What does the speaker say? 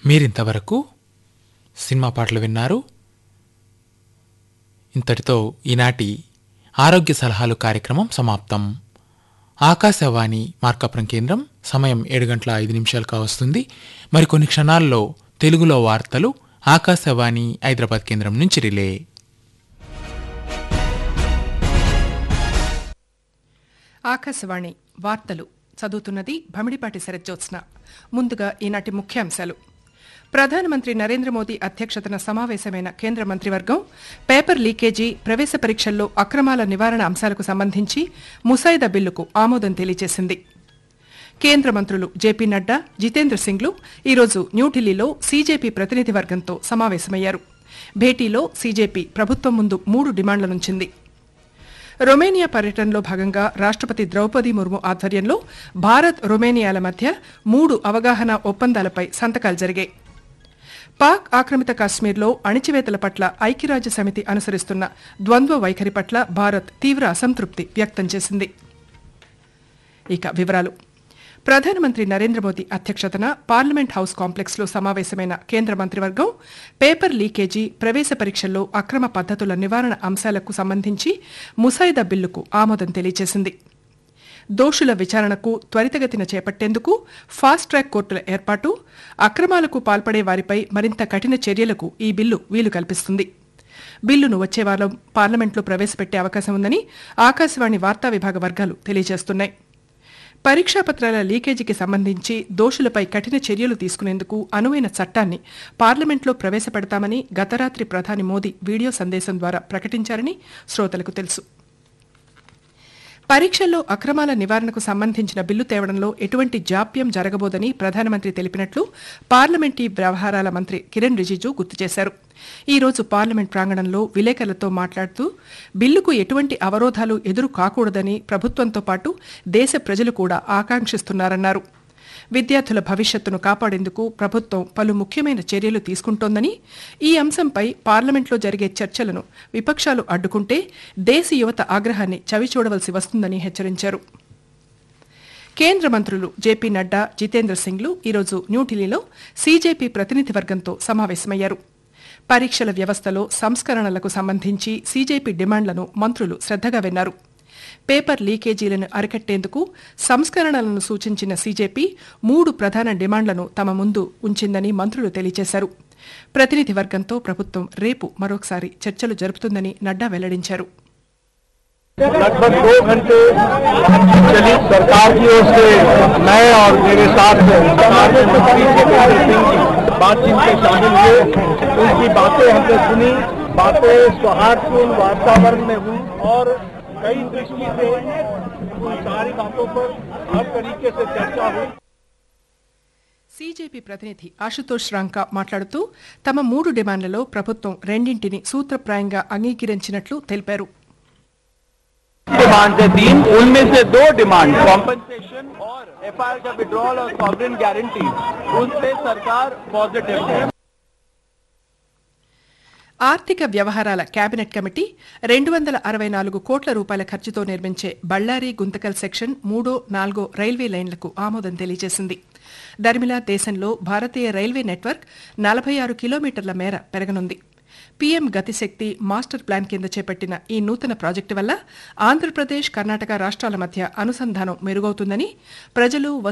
మీరింతవరకు సినిమా పాటలు విన్నారు ఇంతటితో ఈనాటి ఆరోగ్య సలహాలు కార్యక్రమం సమాప్తం ఆకాశవాణి మార్కాపురం కేంద్రం సమయం ఏడు గంటల ఐదు నిమిషాలు కావస్తుంది మరికొన్ని క్షణాల్లో తెలుగులో వార్తలు ఆకాశవాణి హైదరాబాద్ కేంద్రం నుంచి రిలే ఆకాశవాణి వార్తలు చదువుతున్నది భమిడిపాటి శరజ్జోత్స్న ముందుగా ఈనాటి ముఖ్యాంశాలు ప్రధానమంత్రి నరేంద్ర మోదీ అధ్యక్షతన సమావేశమైన కేంద్ర మంత్రివర్గం పేపర్ లీకేజీ ప్రవేశ పరీక్షల్లో అక్రమాల నివారణ అంశాలకు సంబంధించి ముసాయిదా బిల్లుకు ఆమోదం తెలియజేసింది కేంద్ర మంత్రులు జేపీ నడ్డా జితేంద్ర సింగ్లు ఈరోజు న్యూఢిల్లీలో సీజేపీ ప్రతినిధి వర్గంతో సమావేశమయ్యారు భేటీలో సీజేపీ ప్రభుత్వం ముందు మూడు డిమాండ్లనుంచింది రొమేనియా పర్యటనలో భాగంగా రాష్ట్రపతి ద్రౌపది ముర్ము ఆధ్వర్యంలో భారత్ రొమేనియాల మధ్య మూడు అవగాహన ఒప్పందాలపై సంతకాలు జరిగాయి పాక్ ఆక్రమిత కాశ్మీర్లో అణిచివేతల పట్ల ఐక్యరాజ్య సమితి అనుసరిస్తున్న ద్వంద్వ వైఖరి పట్ల భారత్ తీవ్ర అసంతృప్తి వ్యక్తం చేసింది ఇక వివరాలు ప్రధానమంత్రి నరేంద్ర మోదీ అధ్యక్షతన పార్లమెంట్ హౌస్ కాంప్లెక్స్లో సమావేశమైన కేంద్ర మంత్రివర్గం పేపర్ లీకేజీ ప్రవేశ పరీక్షల్లో అక్రమ పద్ధతుల నివారణ అంశాలకు సంబంధించి ముసాయిదా బిల్లుకు ఆమోదం తెలియజేసింది దోషుల విచారణకు త్వరితగతిన చేపట్టేందుకు ఫాస్ట్ ట్రాక్ కోర్టుల ఏర్పాటు అక్రమాలకు పాల్పడే వారిపై మరింత కఠిన చర్యలకు ఈ బిల్లు వీలు కల్పిస్తుంది బిల్లును వచ్చే వారం పార్లమెంట్లో ప్రవేశపెట్టే అవకాశం ఉందని ఆకాశవాణి వార్తా విభాగ వర్గాలు తెలియజేస్తున్నాయి పరీక్షా పత్రాల లీకేజీకి సంబంధించి దోషులపై కఠిన చర్యలు తీసుకునేందుకు అనువైన చట్టాన్ని పార్లమెంట్లో ప్రవేశపెడతామని గతరాత్రి ప్రధాని మోదీ వీడియో సందేశం ద్వారా ప్రకటించారని శ్రోతలకు తెలుసు పరీక్షల్లో అక్రమాల నివారణకు సంబంధించిన బిల్లు తేవడంలో ఎటువంటి జాప్యం జరగబోదని ప్రధానమంత్రి తెలిపినట్లు పార్లమెంటీ వ్యవహారాల మంత్రి కిరణ్ రిజిజు గుర్తు చేశారు ఈ రోజు పార్లమెంట్ ప్రాంగణంలో విలేకరులతో మాట్లాడుతూ బిల్లుకు ఎటువంటి అవరోధాలు ఎదురు కాకూడదని ప్రభుత్వంతో పాటు దేశ ప్రజలు కూడా ఆకాంక్షిస్తున్నారన్నారు విద్యార్థుల భవిష్యత్తును కాపాడేందుకు ప్రభుత్వం పలు ముఖ్యమైన చర్యలు తీసుకుంటోందని ఈ అంశంపై పార్లమెంట్లో జరిగే చర్చలను విపక్షాలు అడ్డుకుంటే దేశ యువత ఆగ్రహాన్ని చవిచూడవలసి వస్తుందని హెచ్చరించారు కేంద్ర మంత్రులు జేపీ నడ్డా జితేంద్ర సింగ్లు ఈరోజు న్యూఢిల్లీలో సీజేపీ ప్రతినిధి వర్గంతో సమావేశమయ్యారు పరీక్షల వ్యవస్థలో సంస్కరణలకు సంబంధించి సీజేపీ డిమాండ్లను మంత్రులు శ్రద్దగా విన్నారు పేపర్ లీకేజీలను అరికట్టేందుకు సంస్కరణలను సూచించిన సీజేపీ మూడు ప్రధాన డిమాండ్లను తమ ముందు ఉంచిందని మంత్రులు తెలియజేశారు ప్రతినిధి వర్గంతో ప్రభుత్వం రేపు మరొకసారి చర్చలు జరుపుతుందని నడ్డా వెల్లడించారు लगभग दो घंटे बातचीत चली सरकार की ओर से मैं और मेरे साथ सरकार के मंत्री जितेंद्र सिंह जी बातचीत में शामिल हुए उनकी बातें हमने सुनी बातें सौहार्दपूर्ण वातावरण में हुई और कई दृष्टि से उन सारी बातों पर हर तरीके से चर्चा हुई సీజేపీ ప్రతినిధి ఆశుతోష్ రాంకా మాట్లాడుతూ తమ మూడు డిమాండ్లలో ప్రభుత్వం రెండింటిని సూత్రప్రాయంగా అంగీకరించినట్లు తెలిపారు डिमांड है तीन उनमें से दो डिमांड कॉम्पनसेशन और एफआईआर का विड्रॉल और सॉवरेन गारंटी उन पे सरकार पॉजिटिव है ఆర్థిక వ్యవహారాల కేబినెట్ కమిటీ రెండు వందల అరవై నాలుగు కోట్ల రూపాయల ఖర్చుతో నిర్మించే బళ్ళారి గుంతకల్ సెక్షన్ మూడో నాలుగో రైల్వే లైన్లకు ఆమోదం తెలియజేసింది దర్మిలా దేశంలో భారతీయ రైల్వే నెట్వర్క్ నలభై ఆరు కిలోమీటర్ల మేర పెరగనుంది పీఎం గతిశక్తి మాస్టర్ ప్లాన్ కింద చేపట్టిన ఈ నూతన ప్రాజెక్టు వల్ల ఆంధ్రప్రదేశ్ కర్ణాటక రాష్ట్రాల మధ్య అనుసంధానం మెరుగవుతుందని ప్రజలు